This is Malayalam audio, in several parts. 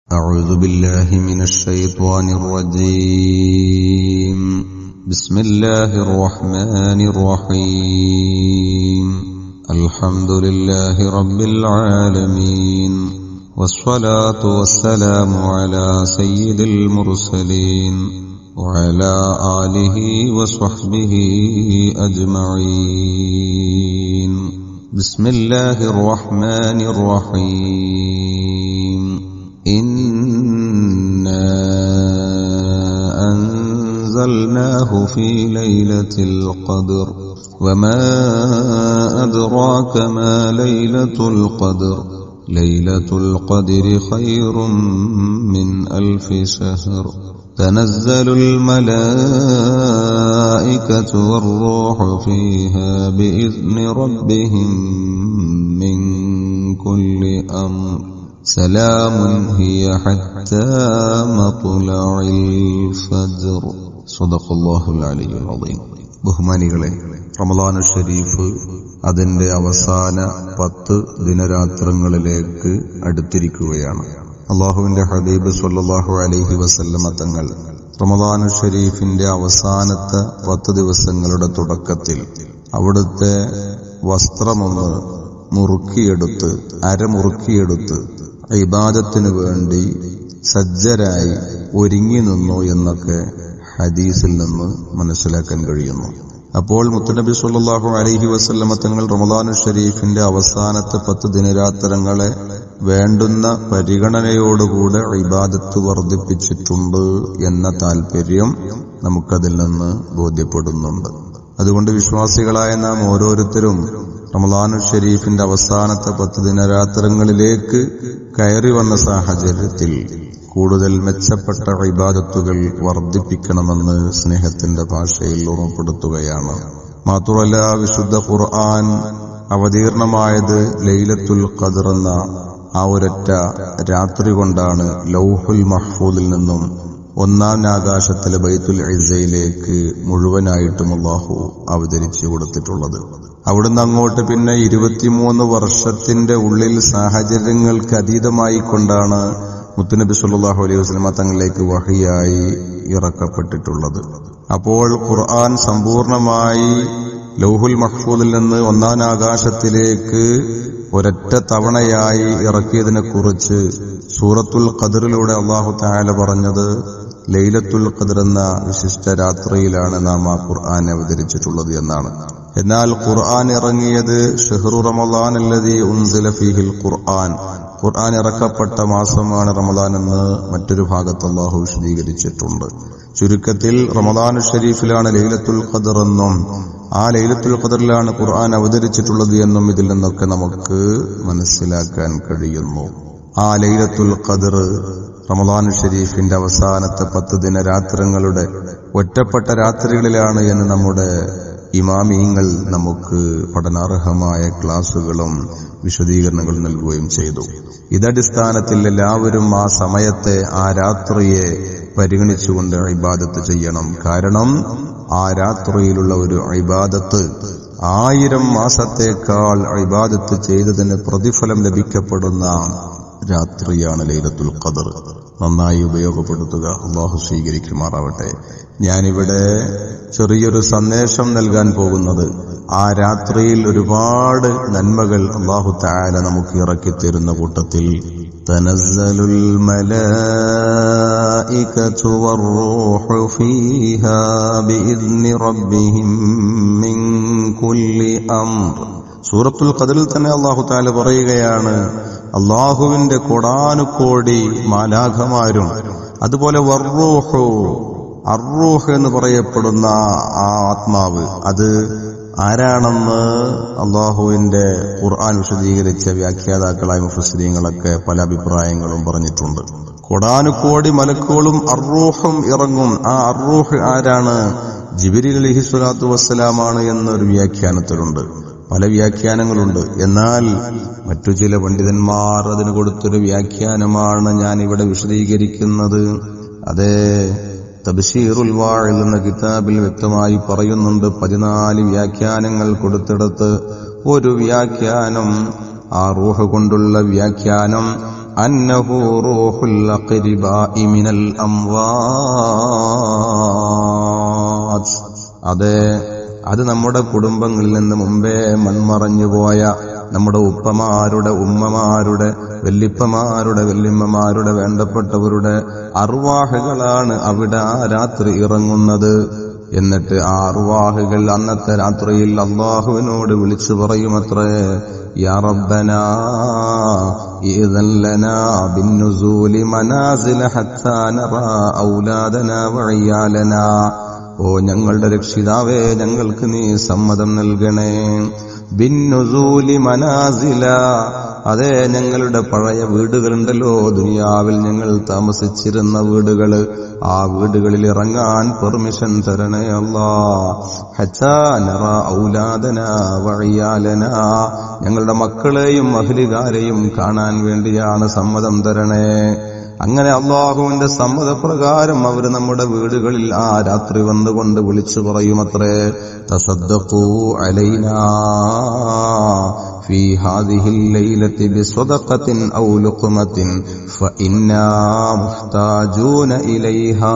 أعوذ بالله من الشيطان الرجيم بسم الله الرحمن الرحيم الحمد لله رب العالمين والصلاة والسلام على سيد المرسلين وعلى آله وصحبه أجمعين بسم الله الرحمن الرحيم إنا أنزلناه في ليلة القدر وما أدراك ما ليلة القدر ليلة القدر خير من ألف شهر تنزل الملائكة والروح فيها بإذن ربهم من كل أمر سلام هي حتى مطلع الفجر صدق الله العلي العظيم ബഹുമാനികളെ റമദാനു ഷരീഫ് അതിന്റെ അവസാന പത്ത് ദിനരാത്രങ്ങളിലേക്ക് അടുത്തിരിക്കുകയാണ് അള്ളാഹുവിന്റെ ഹബീബ് സല്ലാഹു അലൈഹി വസല്ലമ തങ്ങൾ റമദാനു ഷരീഫിന്റെ അവസാനത്തെ പത്ത് ദിവസങ്ങളുടെ തുടക്കത്തിൽ അവിടുത്തെ വസ്ത്രമൊന്ന് മുറുക്കിയെടുത്ത് അരമുറുക്കിയെടുത്ത് ഇബാദത്തിന് വേണ്ടി സജ്ജരായി ഒരുങ്ങി നിന്നു എന്നൊക്കെ ഹദീസിൽ നിന്ന് മനസ്സിലാക്കാൻ കഴിയുന്നു അപ്പോൾ മുത്തനബി സല്ലാഹു അലൈഹി വസല്ലമ തങ്ങൾ റമദാനു ഷരീഫിന്റെ അവസാനത്തെ പത്ത് ദിനരാത്രങ്ങളെ വേണ്ടുന്ന പരിഗണനയോടുകൂടെ ഇബാദത്ത് വർദ്ധിപ്പിച്ചിട്ടുണ്ട് എന്ന താല്പര്യം നമുക്കതിൽ നിന്ന് ബോധ്യപ്പെടുന്നുണ്ട് അതുകൊണ്ട് വിശ്വാസികളായ നാം ഓരോരുത്തരും റമദാനു ഷരീഫിന്റെ അവസാനത്തെ പത്ത് ദിനരാത്രങ്ങളിലേക്ക് കയറി വന്ന സാഹചര്യത്തിൽ കൂടുതൽ മെച്ചപ്പെട്ട ഇബാദത്തുകൾ വർദ്ധിപ്പിക്കണമെന്ന് സ്നേഹത്തിന്റെ ഭാഷയിൽ ഓർമ്മപ്പെടുത്തുകയാണ് മാത്രമല്ല വിശുദ്ധ ഖുർആൻ അവതീർണമായത് ലൈലത്തുൽ ഖദർ എന്ന ആ ഒരൊറ്റ രാത്രി കൊണ്ടാണ് ലൗഹുൽ മഹ്ഫൂദിൽ നിന്നും ഒന്നാം ആകാശത്തിലെ ബൈത്തുൽ ഇസയിലേക്ക് മുഴുവനായിട്ടും അള്ളാഹു അവതരിച്ചു കൊടുത്തിട്ടുള്ളത് അവിടുന്ന് അങ്ങോട്ട് പിന്നെ ഇരുപത്തിമൂന്ന് വർഷത്തിന്റെ ഉള്ളിൽ സാഹചര്യങ്ങൾക്ക് അതീതമായി കൊണ്ടാണ് മുത്തുനബി സല്ലാഹു അലൈഹി വസ്ലമ തങ്ങളിലേക്ക് വഹിയായി ഇറക്കപ്പെട്ടിട്ടുള്ളത് അപ്പോൾ ഖുർആൻ സമ്പൂർണമായി ലൗഹുൽ മഹ്ഫൂദിൽ നിന്ന് ഒന്നാം ആകാശത്തിലേക്ക് ഒരൊറ്റ തവണയായി ഇറക്കിയതിനെ കുറിച്ച് സൂറത്തുൽ ഖദറിലൂടെ അള്ളാഹു തായാല പറഞ്ഞത് ലൈലത്തുൽ ഖദർ എന്ന വിശിഷ്ട രാത്രിയിലാണ് നാം ആ ഖുർആൻ അവതരിച്ചിട്ടുള്ളത് എന്നാണ് എന്നാൽ ഖുർആൻ ഇറങ്ങിയത് ഷെഹ്റു റമദാൻ അല്ലതി ഉൻസില ഫീഹിൽ ഖുർആൻ ഖുർആൻ ഇറക്കപ്പെട്ട മാസമാണ് റമദാൻ എന്ന് മറ്റൊരു ഭാഗത്ത് അള്ളാഹു വിശദീകരിച്ചിട്ടുണ്ട് ചുരുക്കത്തിൽ റമദാൻ ഷരീഫിലാണ് ലൈലത്തുൽ ഖദർ എന്നും ആ ലൈലത്തുൽ ഖദറിലാണ് ഖുർആൻ അവതരിച്ചിട്ടുള്ളത് എന്നും ഇതിൽ നിന്നൊക്കെ നമുക്ക് മനസ്സിലാക്കാൻ കഴിയുന്നു ആ ലൈലത്തുൽ ഖദർ റമദാൻ ഷരീഫിന്റെ അവസാനത്തെ പത്ത് ദിനരാത്രങ്ങളുടെ ഒറ്റപ്പെട്ട രാത്രികളിലാണ് എന്ന് നമ്മുടെ ഇമാമിയങ്ങൾ നമുക്ക് പഠനാർഹമായ ക്ലാസുകളും വിശദീകരണങ്ങളും നൽകുകയും ചെയ്തു ഇതടിസ്ഥാനത്തിൽ എല്ലാവരും ആ സമയത്തെ ആ രാത്രിയെ പരിഗണിച്ചുകൊണ്ട് ഇബാദത്ത് ചെയ്യണം കാരണം ആ രാത്രിയിലുള്ള ഒരു ഇബാദത്ത് ആയിരം മാസത്തേക്കാൾ ഇബാദത്ത് ചെയ്തതിന് പ്രതിഫലം ലഭിക്കപ്പെടുന്ന രാത്രിയാണ് ലൈലത്തുൽ ഖദർ നന്നായി ഉപയോഗപ്പെടുത്തുക അള്ളാഹു സ്വീകരിക്കുമാറാവട്ടെ ഞാനിവിടെ ചെറിയൊരു സന്ദേശം നൽകാൻ പോകുന്നത് ആ രാത്രിയിൽ ഒരുപാട് നന്മകൾ അള്ളാഹു താല നമുക്ക് ഇറക്കി തരുന്ന കൂട്ടത്തിൽ തനസ്സലുൽ الملائكة والروح فيها بإذن ربهم من كل أمر സൂറത്തുൽ ഖദറിൽ തന്നെ അള്ളാഹു താല പറയുകയാണ് അള്ളാഹുവിന്റെ കൊടാനുകോടി മാലാഖമാരും അതുപോലെ വർറൂഹു അറൂഹ് എന്ന് പറയപ്പെടുന്ന ആ ആത്മാവ് അത് ആരാണെന്ന് അള്ളാഹുവിന്റെ ഖുർആൻ വിശദീകരിച്ച വ്യാഖ്യാതാക്കളായ മുഫസ്രീങ്ങളൊക്കെ പല അഭിപ്രായങ്ങളും പറഞ്ഞിട്ടുണ്ട് കൊടാനുകോടി മലക്കുകളും അറൂഹും ഇറങ്ങും ആ അറൂഹ് ആരാണ് ജിബിരി അലഹി സ്വലാത്തു വസ്സലാമാണ് എന്നൊരു വ്യാഖ്യാനത്തിലുണ്ട് പല വ്യാഖ്യാനങ്ങളുണ്ട് എന്നാൽ മറ്റു ചില പണ്ഡിതന്മാർ അതിന് കൊടുത്തൊരു വ്യാഖ്യാനമാണ് ഞാൻ ഇവിടെ വിശദീകരിക്കുന്നത് അതേ തബ്ഷീറുൽ വാഴിൽ എന്ന കിതാബിൽ വ്യക്തമായി പറയുന്നുണ്ട് പതിനാല് വ്യാഖ്യാനങ്ങൾ കൊടുത്തെടുത്ത് ഒരു വ്യാഖ്യാനം ആ റൂഹ് കൊണ്ടുള്ള വ്യാഖ്യാനം أنه روح الأقرباء من الأموات അതെ അത് നമ്മുടെ കുടുംബങ്ങളിൽ നിന്ന് മുമ്പേ മൺമറഞ്ഞുപോയ നമ്മുടെ ഉപ്പമാരുടെ ഉമ്മമാരുടെ വല്ലിപ്പമാരുടെ വല്യമ്മമാരുടെ വേണ്ടപ്പെട്ടവരുടെ അർവാഹുകളാണ് അവിടെ ആ രാത്രി ഇറങ്ങുന്നത് എന്നിട്ട് ആ അർവാഹുകൾ അന്നത്തെ രാത്രിയിൽ അള്ളാഹുവിനോട് വിളിച്ചു പറയുമത്രേ യാ റബ്ബനാ إذن لنا بالنزول منازل حتى نرى أولادنا وعيالنا ഓ ഞങ്ങളുടെ രക്ഷിതാവേ ഞങ്ങൾക്ക് നീ സമ്മതം നൽകണേ ബിന്നുസൂലി മനാസില അതെ ഞങ്ങളുടെ പഴയ വീടുകളുണ്ടല്ലോ ദുനിയാവിൽ ഞങ്ങൾ താമസിച്ചിരുന്ന വീടുകൾ ആ വീടുകളിൽ ഇറങ്ങാൻ പെർമിഷൻ തരണേ അല്ലാ ഹച്ചാനറ ഔലാദന വഴിയാലന ഞങ്ങളുടെ മക്കളെയും മഹിലികാരെയും കാണാൻ വേണ്ടിയാണ് സമ്മതം തരണേ അങ്ങനെ അള്ളാഹുവിന്റെ സമ്മതപ്രകാരം അവർ നമ്മുടെ വീടുകളിൽ ആ രാത്രി വന്നുകൊണ്ട് വിളിച്ചു പറയുമത്രേ തസദ്ദഖൂ അലൈനാ في هذه الليلة بصدقة أو لقمة فإنا محتاجون إليها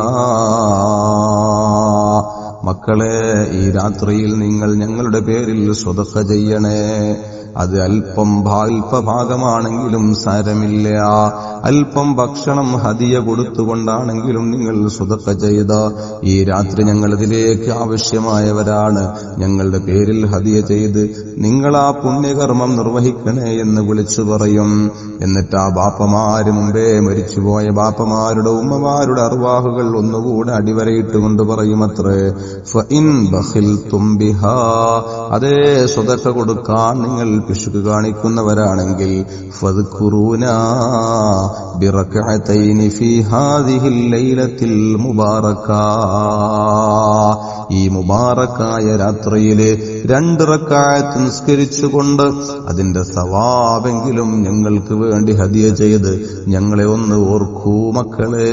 മക്കളെ ഈ രാത്രിയിൽ നിങ്ങൾ ഞങ്ങളുടെ പേരിൽ സ്വതക്ക ചെയ്യണേ അത് അല്പം അല്പഭാഗമാണെങ്കിലും സാരമില്ല അല്പം ഭക്ഷണം ഹതിയ കൊടുത്തുകൊണ്ടാണെങ്കിലും നിങ്ങൾ സുതക്ക ചെയ്ത ഈ രാത്രി ഞങ്ങൾ ഇതിലേക്ക് ആവശ്യമായവരാണ് ഞങ്ങളുടെ പേരിൽ ഹതിയ ചെയ്ത് നിങ്ങൾ ആ പുണ്യകർമ്മം നിർവഹിക്കണേ എന്ന് വിളിച്ചു പറയും എന്നിട്ട് ആ ബാപ്പമാര് മുമ്പേ മരിച്ചുപോയ ബാപ്പമാരുടെ ഉമ്മമാരുടെ അർവാഹുകൾ ഒന്നുകൂടെ അടിവരയിട്ടുകൊണ്ട് പറയുമത്രേ ഫഇൻ ബഖിൽതും ബിഹാ അതേ സ്വതക്ക കൊടുക്കാൻ നിങ്ങൾ പിശുക്ക് കാണിക്കുന്നവരാണെങ്കിൽ ഫദ്കുറൂന ബിറക്അതൈനി ഫീ ഹാദിഹിൽ ലൈലത്തിൽ മുബാറക ഈ മുബാറക്കായ രാത്രിയിലെ രണ്ട് റക്കായത്ത് നിസ്കരിച്ചുകൊണ്ട് അതിന്റെ സവാബെങ്കിലും ഞങ്ങൾക്ക് വേണ്ടി ഹദിയ ചെയ്ത് ഞങ്ങളെ ഒന്ന് ഓർക്കൂ മക്കളെ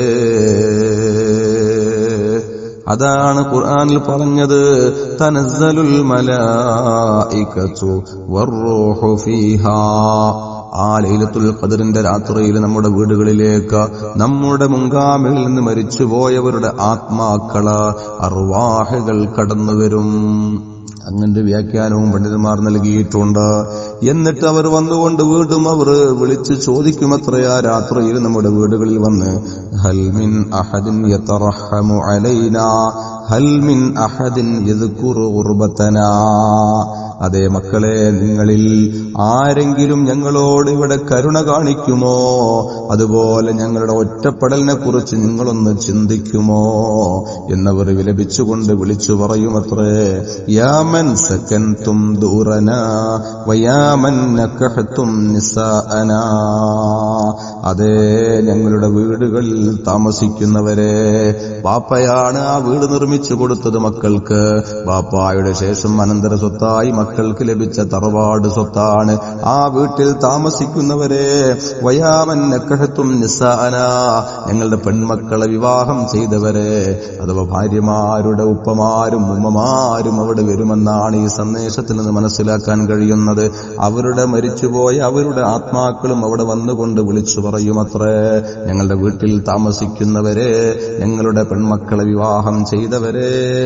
അതാണ് ഖുർആനിൽ പറഞ്ഞത് തനസ്സലുൽ മലായികതു വറൂഹു ഫീഹാ ആ ലൈലത്തുൽ ഖദറിന്റെ രാത്രിയിൽ നമ്മുടെ വീടുകളിലേക്ക് നമ്മുടെ മുൻഗാമികളിൽ നിന്ന് മരിച്ചുപോയവരുടെ ആത്മാക്കള് അർവാഹകൾ കടന്നു വരും അങ്ങന്റെ വ്യാഖ്യാനവും പണ്ഡിതന്മാർ നൽകിയിട്ടുണ്ട് എന്നിട്ട് അവർ വന്നുകൊണ്ട് വീണ്ടും അവർ വിളിച്ച് ചോദിക്കുമത്രയാ രാത്രിയിൽ നമ്മുടെ വീടുകളിൽ വന്ന് ഹൽമിൻ അഹദിൻ യതറഹമു അലൈനാ ഹൽമിൻ അഹദിൻ യദ്കുറു ഖുർബതനാ അതേ മക്കളെ നിങ്ങളിൽ ആരെങ്കിലും ഞങ്ങളോട് ഇവിടെ കരുണ കാണിക്കുമോ അതുപോലെ ഞങ്ങളുടെ ഒറ്റപ്പെടലിനെ കുറിച്ച് നിങ്ങളൊന്ന് ചിന്തിക്കുമോ എന്നവർ വിലപിച്ചുകൊണ്ട് വിളിച്ചു പറയുമത്രേ യാമൻ സക്കൻതും ദൂരന വയാമൻ നക്കഹത്തും നിസാഅന അതേ ഞങ്ങളുടെ വീടുകളിൽ താമസിക്കുന്നവരെ ബാപ്പയാണ് ആ വീട് നിർമ്മിച്ചു കൊടുത്തത് മക്കൾക്ക് ബാപ്പായുടെ ശേഷം അനന്തര സ്വത്തായി മക്കൾക്ക് ലഭിച്ച തറവാട് സ്വത്താണ് ആ വീട്ടിൽ താമസിക്കുന്നവരെ വയാമൻ നക്കഹത്തും നിസാന ഞങ്ങളുടെ പെൺമക്കളെ വിവാഹം ചെയ്തവരെ അഥവാ ഭാര്യമാരുടെ ഉപ്പമാരും ഉമ്മമാരും അവിടെ വരുമെന്നാണ് ഈ സന്ദേശത്തിൽ നിന്ന് മനസ്സിലാക്കാൻ കഴിയുന്നത് അവരുടെ മരിച്ചുപോയ അവരുടെ ആത്മാക്കളും അവിടെ വന്നുകൊണ്ട് വിളിച്ചു പറയുമത്രേ ഞങ്ങളുടെ വീട്ടിൽ താമസിക്കുന്നവരെ ഞങ്ങളുടെ പെൺമക്കളെ വിവാഹം ചെയ്തവരെ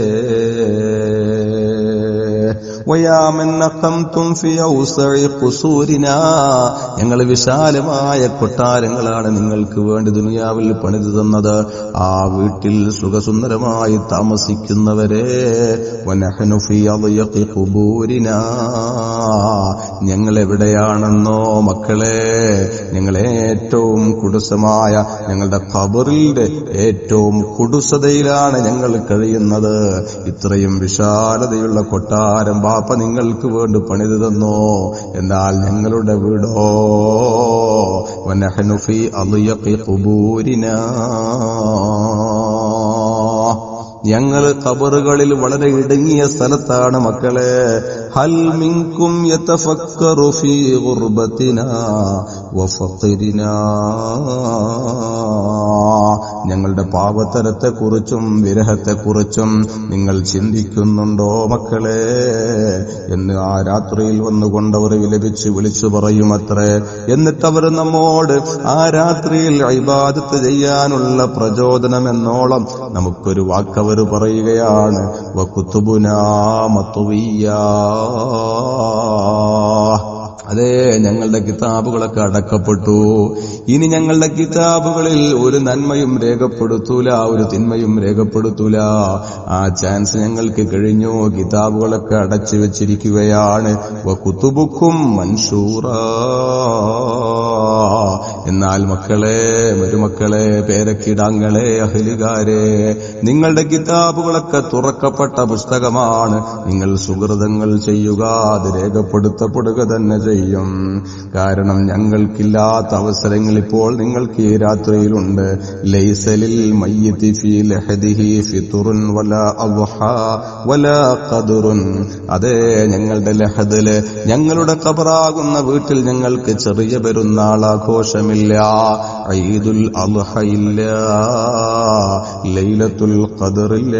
വയാമൻ നഖംതും ഫി ഔസഇ ഖുസൂരിനാ ഞങ്ങൾ വിശാലമായ കൊട്ടാരങ്ങളാണ് നിങ്ങൾക്ക് വേണ്ടി ദുനിയാവിൽ പണിതു തന്നത് ആ വീട്ടിൽ സുഖസുന്ദരമായി താമസിക്കുന്നവരെ വനഹ്നു ഫി അദ്യഖി ഖുബൂരിനാ ഞങ്ങൾ എവിടെയാണെന്നോ മക്കളെ ഞങ്ങൾ ഏറ്റവും കുടുസമായ ഞങ്ങളുടെ ഖബറിന്റെ ഏറ്റവും കുടുസതയിലാണ് ഞങ്ങൾ കഴിയുന്നത് ഇത്രയും വിശാലതയുള്ള കൊട്ടാരം ബാപ്പ നിങ്ങൾക്ക് വേണ്ടി പണിതു തന്നോ എന്നാൽ ഞങ്ങളുടെ വീടോ വനഹ്നു ഫീ അദ്യഖി ഖുബൂരിനാ ഞങ്ങൾ കബറുകളിൽ വളരെ ഇടുങ്ങിയ സ്ഥലത്താണ് മക്കളെ ഹൽ മിൻകും യതഫക്കറു ഫീ ഗുർബത്തിനാ വഫഖരിനാ ഞങ്ങളുടെ പാപത്തരത്തെക്കുറിച്ചും വിരഹത്തെക്കുറിച്ചും നിങ്ങൾ ചിന്തിക്കുന്നുണ്ടോ മക്കളെ എന്ന് ആ രാത്രിയിൽ വന്നുകൊണ്ടവർ വിലപിച്ച് വിളിച്ചു പറയുമത്രേ എന്നിട്ടവർ നമ്മോട് ആ രാത്രിയിൽ ഇബാദത്ത് ചെയ്യാനുള്ള പ്രചോദനം എന്നോളം നമുക്കൊരു വാക്കവർ പറയുകയാണ് വക്കുത്തുബുനാ മത്തുവിയ്യാ അതെ ഞങ്ങളുടെ കിതാബുകളൊക്കെ അടക്കപ്പെട്ടു ഇനി ഞങ്ങളുടെ കിതാബുകളിൽ ഒരു നന്മയും രേഖപ്പെടുത്തൂല ഒരു തിന്മയും രേഖപ്പെടുത്തൂല ആ ചാൻസ് ഞങ്ങൾക്ക് കഴിഞ്ഞു കിതാബുകളൊക്കെ അടച്ചു വെച്ചിരിക്കുകയാണ് കുത്തുബുക്കും മൻഷൂറ എന്നാൽ മക്കളെ മരുമക്കളെ പേരക്കിടാങ്ങളെ അഹലികാരെ നിങ്ങളുടെ കിതാബുകളൊക്കെ തുറക്കപ്പെട്ട പുസ്തകമാണ് നിങ്ങൾ സുഹൃതങ്ങൾ ചെയ്യുക അത് രേഖപ്പെടുത്തപ്പെടുക തന്നെ ചെയ്യും കാരണം ഞങ്ങൾക്കില്ലാത്ത അവസരങ്ങൾ ഇപ്പോൾ നിങ്ങൾക്ക് ഈ രാത്രിയിലുണ്ട് ലൈസലിൽ മയ്യിത്തി ഫീ ലഹദിഹി ഫിതുറുൻ വല അദ്ഹ വല ഖദറുൻ അതേ ഞങ്ങളുടെ ലഹദില് ഞങ്ങളുടെ ഖബറാകുന്ന വീട്ടിൽ ഞങ്ങൾക്ക് ചെറിയ പെരുന്നാൾ ആഘോഷമില്ല ഈദുൽ അദ്ഹ ഇല്ല ലൈലത്തുൽ ഖദറില്ല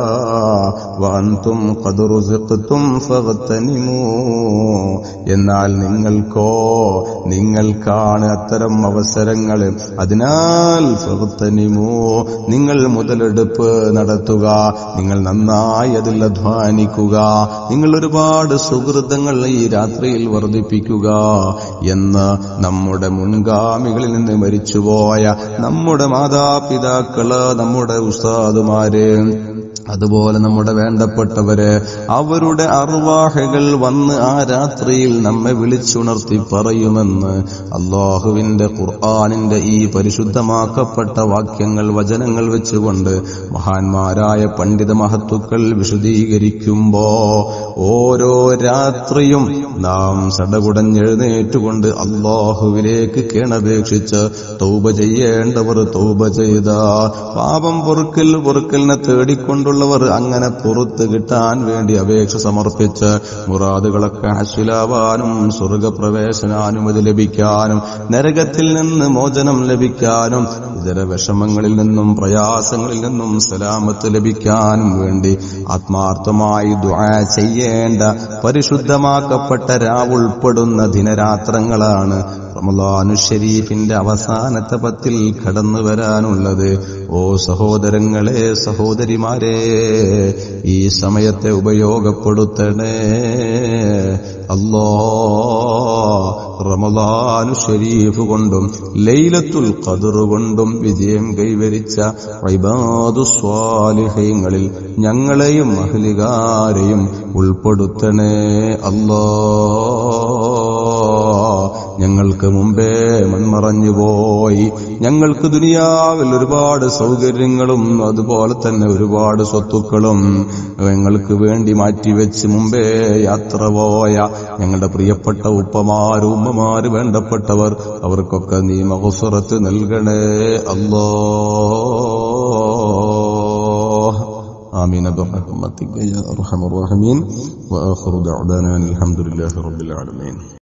വഅൻതും ഖദ് റുസിഖ്തും ഫഗ്തനിമൂ എന്നാൽ നിങ്ങൾക്കോ നിങ്ങൾക്കാണ് അത്തരം അവസരങ്ങൾ അതിനാൽ ഫഗ്തനിമൂ നിങ്ങൾ മുതലെടുപ്പ് നടത്തുക നിങ്ങൾ നന്നായി അതിൽ അധ്വാനിക്കുക നിങ്ങൾ ഒരുപാട് സുഹൃതങ്ങൾ ഈ രാത്രിയിൽ വർദ്ധിപ്പിക്കുക എന്ന് നമ്മുടെ മുൻഗാമികളിൽ നിന്ന് മരിച്ചുപോയ നമ്മുടെ മാതാപിതാക്കള് നമ്മുടെ ഉസ്താദുമാര് അതുപോലെ നമ്മുടെ വേണ്ടപ്പെട്ടവര് അവരുടെ അറുവാഹകൾ വന്ന് ആ രാത്രിയിൽ നമ്മെ വിളിച്ചുണർത്തി പറയുമെന്ന് അള്ളാഹുവിന്റെ ഖുർആാനിന്റെ ഈ പരിശുദ്ധമാക്കപ്പെട്ട വാക്യങ്ങൾ വചനങ്ങൾ വെച്ചുകൊണ്ട് മഹാന്മാരായ പണ്ഡിത മഹത്തുക്കൾ വിശദീകരിക്കുമ്പോ ഓരോ രാത്രിയും നാം സടകുടഞ്ഞെഴുന്നേറ്റുകൊണ്ട് അള്ളാഹുവിലേക്ക് കേണപേക്ഷിച്ച് തൗബ ചെയ്യേണ്ടവർ തൗബ ചെയ്ത പാപം പൊറുക്കൽ പൊറുക്കലിനെ തേടിക്കൊണ്ടുള്ളവർ അങ്ങനെ പുറത്ത് കിട്ടാൻ വേണ്ടി അപേക്ഷ സമർപ്പിച്ച് മുറാദുകളൊക്കെ ഹസിലാവാനും സ്വർഗപ്രവേശനാനുമതി ലഭിക്കാനും നരകത്തിൽ നിന്ന് മോചനം ലഭിക്കാനും ഇതര വിഷമങ്ങളിൽ നിന്നും പ്രയാസങ്ങളിൽ നിന്നും സലാമത്ത് ലഭിക്കാനും വേണ്ടി ആത്മാർത്ഥമായി ദുആ ചെയ്യേണ്ട പരിശുദ്ധമാക്കപ്പെട്ട രാവുൾപ്പെടുന്ന ദിനരാത്രങ്ങളാണ് റമലാനു ഷരീഫിന്റെ അവസാനത്തെ പത്തിൽ കടന്നു വരാനുള്ളത് ഓ സഹോദരങ്ങളെ സഹോദരിമാരെ ഈ സമയത്തെ ഉപയോഗപ്പെടുത്തണേ അല്ലോ റമലാനു ഷരീഫ് കൊണ്ടും ലൈലത്തുൽ ഖദർ കൊണ്ടും വിജയം കൈവരിച്ച ഇബാദു സ്വാലിഹ്യങ്ങളിൽ ഞങ്ങളെയും അഹ്ലികാരെയും ഉൾപ്പെടുത്തണേ അല്ലോ ഞങ്ങൾക്ക് മുമ്പേ മൺമറഞ്ഞുപോയി ഞങ്ങൾക്ക് ദുനിയാവിൽ ഒരുപാട് സൗകര്യങ്ങളും അതുപോലെ തന്നെ ഒരുപാട് സ്വത്തുക്കളും ഞങ്ങൾക്ക് വേണ്ടി മാറ്റിവെച്ച് മുമ്പേ യാത്ര പോയ ഞങ്ങളുടെ പ്രിയപ്പെട്ട ഉപ്പമാര് ഉമ്മമാര് വേണ്ടപ്പെട്ടവർ അവർക്കൊക്കെ നീ മഹസുറത്ത് നൽകണേ അല്ലോ آمين برحمتك يا أرحم الراحمين وآخر دعوانا الحمد لله رب العالمين